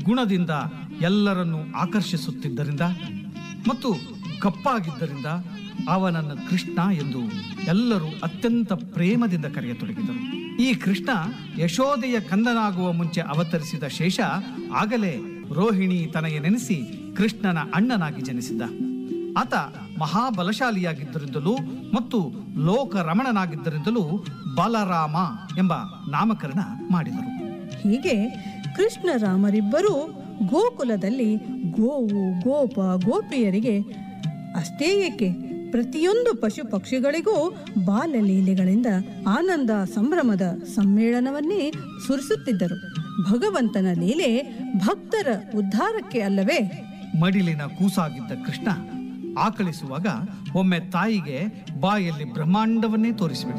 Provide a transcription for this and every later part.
ಗುಣದಿಂದ ಎಲ್ಲರನ್ನೂ ಆಕರ್ಷಿಸುತ್ತಿದ್ದರಿಂದ ಮತ್ತು ಕಪ್ಪಾಗಿದ್ದರಿಂದ ಅವನನ್ನು ಕೃಷ್ಣ ಎಂದು ಎಲ್ಲರೂ ಅತ್ಯಂತ ಪ್ರೇಮದಿಂದ ಕರೆಯತೊಡಗಿದರು ಈ ಕೃಷ್ಣ ಯಶೋದೆಯ ಕಂದನಾಗುವ ಮುಂಚೆ ಅವತರಿಸಿದ ಶೇಷ ಆಗಲೇ ರೋಹಿಣಿ ತನಗೆ ನೆನೆಸಿ ಕೃಷ್ಣನ ಅಣ್ಣನಾಗಿ ಜನಿಸಿದ್ದ ಆತ ಮಹಾಬಲಶಾಲಿಯಾಗಿದ್ದರಿಂದಲೂ ಮತ್ತು ಲೋಕರಮಣನಾಗಿದ್ದರಿಂದಲೂ ಬಲರಾಮ ಎಂಬ ನಾಮಕರಣ ಮಾಡಿದರು ಹೀಗೆ ಕೃಷ್ಣ ರಾಮರಿಬ್ಬರೂ ಗೋಕುಲದಲ್ಲಿ ಗೋವು ಗೋಪ ಗೋಪಿಯರಿಗೆ ಅಷ್ಟೇ ಏಕೆ ಪ್ರತಿಯೊಂದು ಪಶು ಪಕ್ಷಿಗಳಿಗೂ ಬಾಲ್ಯಲೀಲೆಗಳಿಂದ ಆನಂದ ಸಂಭ್ರಮದ ಸಮ್ಮೇಳನವನ್ನೇ ಸುರಿಸುತ್ತಿದ್ದರು ಭಗವಂತನ ಲೀಲೆ ಭಕ್ತರ ಉದ್ಧಾರಕ್ಕೆ ಅಲ್ಲವೇ ಮಡಿಲಿನ ಕೂಸಾಗಿದ್ದ ಕೃಷ್ಣ ಆಕಳಿಸುವಾಗ ಒಮ್ಮೆ ತಾಯಿಗೆ ಬಾಯಲ್ಲಿ ಬ್ರಹ್ಮಾಂಡವನ್ನೇ ತೋರಿಸಿಬಿಟ್ಟ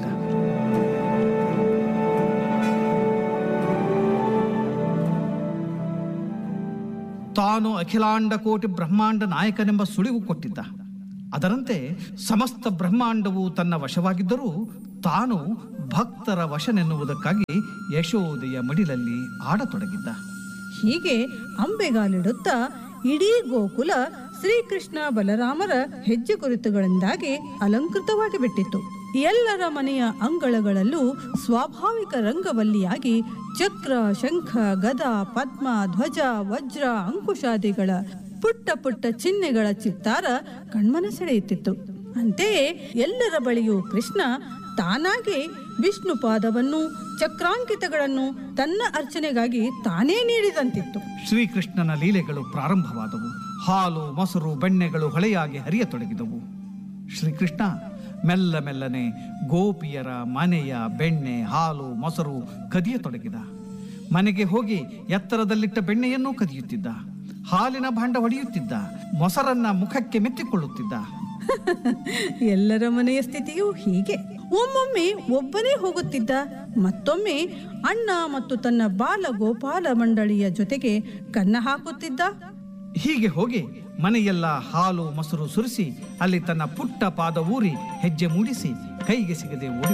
ತಾನು ಅಖಿಲಾಂಡ ಕೋಟಿ ಬ್ರಹ್ಮಾಂಡ ನಾಯಕನೆಂಬ ಸುಳಿವು ಕೊಟ್ಟಿದ್ದ ಅದರಂತೆ ಸಮಸ್ತ ಬ್ರಹ್ಮಾಂಡವು ತನ್ನ ವಶವಾಗಿದ್ದರೂ ತಾನು ಭಕ್ತರ ವಶನೆನ್ನುವುದಕ್ಕಾಗಿ ಯಶೋದೆಯ ಮಡಿಲಲ್ಲಿ ಆಡತೊಡಗಿದ್ದ ಹೀಗೆ ಅಂಬೆಗಾಲಿಡುತ್ತಾ ಇಡೀ ಗೋಕುಲ ಶ್ರೀಕೃಷ್ಣ ಬಲರಾಮರ ಹೆಜ್ಜೆ ಗುರುತುಗಳಿಂದಾಗಿ ಅಲಂಕೃತವಾಗಿ ಬಿಟ್ಟಿತ್ತು ಎಲ್ಲರ ಮನೆಯ ಅಂಗಳಗಳಲ್ಲೂ ಸ್ವಾಭಾವಿಕ ರಂಗವಲ್ಲಿಯಾಗಿ ಚಕ್ರ ಶಂಖ ಗದ ಪದ್ಮ ಧ್ವಜ ವಜ್ರ ಅಂಕುಶಾದಿಗಳ ಪುಟ್ಟ ಪುಟ್ಟ ಚಿಹ್ನೆಗಳ ಚಿತ್ತಾರ ಕಣ್ಮನ ಸೆಳೆಯುತ್ತಿತ್ತು ಅಂತೆಯೇ ಎಲ್ಲರ ಬಳಿಯೂ ಕೃಷ್ಣ ತಾನಾಗಿ ವಿಷ್ಣು ಪಾದವನ್ನು ಚಕ್ರಾಂಕಿತಗಳನ್ನು ತನ್ನ ಅರ್ಚನೆಗಾಗಿ ತಾನೇ ನೀಡಿದಂತಿತ್ತು ಶ್ರೀಕೃಷ್ಣನ ಲೀಲೆಗಳು ಪ್ರಾರಂಭವಾದವು ಹಾಲು ಮೊಸರು ಬೆಣ್ಣೆಗಳು ಹೊಳೆಯಾಗಿ ಹರಿಯತೊಡಗಿದವು ಶ್ರೀಕೃಷ್ಣ ಮೆಲ್ಲ ಮೆಲ್ಲನೆ ಗೋಪಿಯರ ಮನೆಯ ಬೆಣ್ಣೆ ಹಾಲು ಮೊಸರು ಕದಿಯತೊಡಗಿದ ಮನೆಗೆ ಹೋಗಿ ಎತ್ತರದಲ್ಲಿಟ್ಟ ಬೆಣ್ಣೆಯನ್ನೂ ಕದಿಯುತ್ತಿದ್ದ ಹಾಲಿನ ಭಾಂಡ ಹೊಡೆಯುತ್ತಿದ್ದ ಮೊಸರನ್ನ ಮುಖಕ್ಕೆ ಮೆತ್ತಿಕೊಳ್ಳುತ್ತಿದ್ದ ಎಲ್ಲರ ಮನೆಯ ಸ್ಥಿತಿಯೂ ಹೀಗೆ ಒಮ್ಮೊಮ್ಮೆ ಒಬ್ಬನೇ ಹೋಗುತ್ತಿದ್ದ ಮತ್ತೊಮ್ಮೆ ಅಣ್ಣ ಮತ್ತು ತನ್ನ ಬಾಲ ಗೋಪಾಲ ಮಂಡಳಿಯ ಜೊತೆಗೆ ಕನ್ನ ಹಾಕುತ್ತಿದ್ದ ಹೀಗೆ ಹೋಗಿ ಮನೆಯೆಲ್ಲ ಹಾಲು ಮೊಸರು ಸುರಿಸಿ ಅಲ್ಲಿ ತನ್ನ ಪುಟ್ಟ ಪಾದ ಊರಿ ಹೆಜ್ಜೆ ಮೂಡಿಸಿ ಕೈಗೆ ಸಿಗದೆ ಓಡಿ